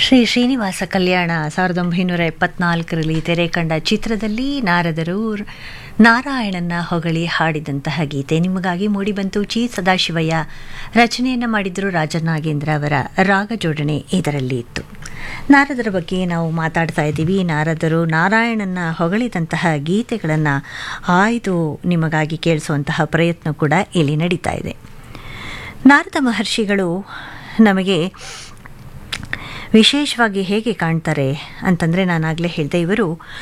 ಶ್ರೀ ಶ್ರೀನಿವಾಸ ಕಲ್ಯಾಣ ಸಾವಿರದ ಒಂಬೈನೂರ ಎಪ್ಪತ್ನಾಲ್ಕರಲ್ಲಿ ತೆರೆ ಕಂಡ ಚಿತ್ರದಲ್ಲಿ ನಾರದರು ನಾರಾಯಣನ ಹೊಗಳಿ ಹಾಡಿದಂತಹ ಗೀತೆ ನಿಮಗಾಗಿ ಮೂಡಿಬಂತು ಚಿ ಸದಾಶಿವಯ್ಯ ರಚನೆಯನ್ನು ಮಾಡಿದ್ರು ರಾಜನಾಗೇಂದ್ರ ಅವರ ರಾಗ ಜೋಡಣೆ ಇದರಲ್ಲಿ ಇತ್ತು ನಾರದರ ಬಗ್ಗೆ ನಾವು ಮಾತಾಡ್ತಾ ಇದ್ದೀವಿ ನಾರದರು ನಾರಾಯಣನ ಹೊಗಳಿದಂತಹ ಗೀತೆಗಳನ್ನು ಆಯ್ದು ನಿಮಗಾಗಿ ಕೇಳಿಸುವಂತಹ ಪ್ರಯತ್ನ ಕೂಡ ಇಲ್ಲಿ ನಡೀತಾ ಇದೆ ನಾರದ ಮಹರ್ಷಿಗಳು ನಮಗೆ ವಿಶೇಷವಾಗಿ ಹೇಗೆ ಕಾಣ್ತಾರೆ ಅಂತಂದರೆ ನಾನಾಗಲೇ ಹೇಳಿದೆ ಇವರು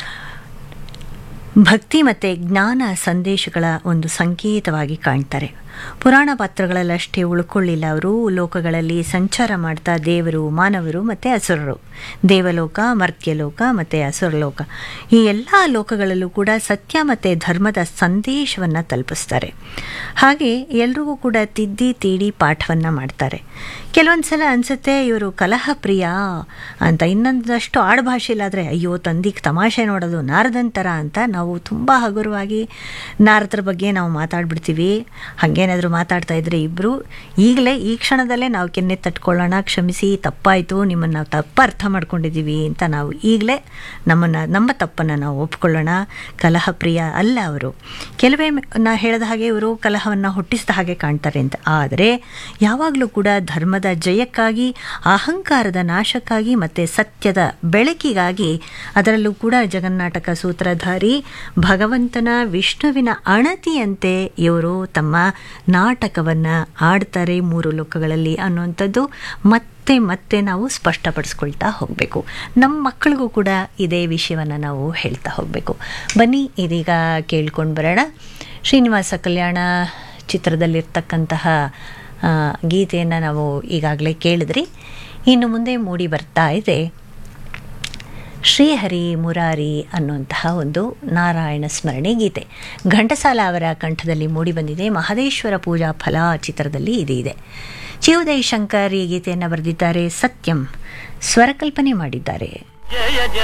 ಭಕ್ತಿ ಮತ್ತು ಜ್ಞಾನ ಸಂದೇಶಗಳ ಒಂದು ಸಂಕೇತವಾಗಿ ಕಾಣ್ತಾರೆ ಪುರಾಣ ಪಾತ್ರಗಳಲ್ಲಷ್ಟೇ ಉಳ್ಕೊಳ್ಳಿಲ್ಲ ಅವರು ಲೋಕಗಳಲ್ಲಿ ಸಂಚಾರ ಮಾಡ್ತಾ ದೇವರು ಮಾನವರು ಮತ್ತು ಅಸುರರು ದೇವಲೋಕ ಮರ್ತ್ಯಲೋಕ ಮತ್ತು ಅಸುರಲೋಕ ಈ ಎಲ್ಲ ಲೋಕಗಳಲ್ಲೂ ಕೂಡ ಸತ್ಯ ಮತ್ತು ಧರ್ಮದ ಸಂದೇಶವನ್ನು ತಲುಪಿಸ್ತಾರೆ ಹಾಗೆ ಎಲ್ರಿಗೂ ಕೂಡ ತಿದ್ದಿ ತೀಡಿ ಪಾಠವನ್ನು ಮಾಡ್ತಾರೆ ಕೆಲವೊಂದು ಸಲ ಅನಿಸುತ್ತೆ ಇವರು ಕಲಹ ಪ್ರಿಯ ಅಂತ ಇನ್ನೊಂದಷ್ಟು ಆಡುಭಾಷೆಯಲ್ಲಾದರೆ ಅಯ್ಯೋ ತಂದಿಗೆ ತಮಾಷೆ ನೋಡೋದು ನಾರದಂತರ ಅಂತ ನಾವು ತುಂಬ ಹಗುರವಾಗಿ ನಾರದರ ಬಗ್ಗೆ ನಾವು ಮಾತಾಡ್ಬಿಡ್ತೀವಿ ಹಾಗೇನಾದರೂ ಮಾತಾಡ್ತಾ ಇದ್ರೆ ಇಬ್ಬರು ಈಗಲೇ ಈ ಕ್ಷಣದಲ್ಲೇ ನಾವು ಕೆನ್ನೆ ತಟ್ಕೊಳ್ಳೋಣ ಕ್ಷಮಿಸಿ ತಪ್ಪಾಯಿತು ನಿಮ್ಮನ್ನು ನಾವು ತಪ್ಪು ಅರ್ಥ ಮಾಡ್ಕೊಂಡಿದ್ದೀವಿ ಅಂತ ನಾವು ಈಗಲೇ ನಮ್ಮನ್ನು ನಮ್ಮ ತಪ್ಪನ್ನು ನಾವು ಒಪ್ಕೊಳ್ಳೋಣ ಕಲಹ ಪ್ರಿಯ ಅಲ್ಲ ಅವರು ಕೆಲವೇ ನಾ ಹೇಳಿದ ಹಾಗೆ ಇವರು ಕಲಹವನ್ನು ಹುಟ್ಟಿಸಿದ ಹಾಗೆ ಕಾಣ್ತಾರೆ ಅಂತ ಆದರೆ ಯಾವಾಗಲೂ ಕೂಡ ಧರ್ಮದ ಜಯಕ್ಕಾಗಿ ಅಹಂಕಾರದ ನಾಶಕ್ಕಾಗಿ ಮತ್ತು ಸತ್ಯದ ಬೆಳಕಿಗಾಗಿ ಅದರಲ್ಲೂ ಕೂಡ ಜಗನ್ನಾಟಕ ಸೂತ್ರಧಾರಿ ಭಗವಂತನ ವಿಷ್ಣುವಿನ ಅಣತಿಯಂತೆ ಇವರು ತಮ್ಮ ನಾಟಕವನ್ನು ಆಡ್ತಾರೆ ಮೂರು ಲೋಕಗಳಲ್ಲಿ ಅನ್ನುವಂಥದ್ದು ಮತ್ತೆ ಮತ್ತೆ ನಾವು ಸ್ಪಷ್ಟಪಡಿಸ್ಕೊಳ್ತಾ ಹೋಗಬೇಕು ನಮ್ಮ ಮಕ್ಕಳಿಗೂ ಕೂಡ ಇದೇ ವಿಷಯವನ್ನು ನಾವು ಹೇಳ್ತಾ ಹೋಗಬೇಕು ಬನ್ನಿ ಇದೀಗ ಕೇಳ್ಕೊಂಡು ಬರೋಣ ಶ್ರೀನಿವಾಸ ಕಲ್ಯಾಣ ಚಿತ್ರದಲ್ಲಿರ್ತಕ್ಕಂತಹ ಗೀತೆಯನ್ನು ನಾವು ಈಗಾಗಲೇ ಕೇಳಿದ್ರಿ ಇನ್ನು ಮುಂದೆ ಮೂಡಿ ಬರ್ತಾ ಇದೆ ಶ್ರೀಹರಿ ಮುರಾರಿ ಅನ್ನುವಂತಹ ಒಂದು ನಾರಾಯಣ ಸ್ಮರಣೆ ಗೀತೆ ಘಂಟಸಾಲ ಅವರ ಕಂಠದಲ್ಲಿ ಮೂಡಿಬಂದಿದೆ ಮಹದೇಶ್ವರ ಪೂಜಾ ಫಲ ಚಿತ್ರದಲ್ಲಿ ಇದೆ ಚಿವುದಯ ಶಂಕರ್ ಈ ಗೀತೆಯನ್ನು ಬರೆದಿದ್ದಾರೆ ಸತ್ಯಂ ಸ್ವರಕಲ್ಪನೆ ಮಾಡಿದ್ದಾರೆ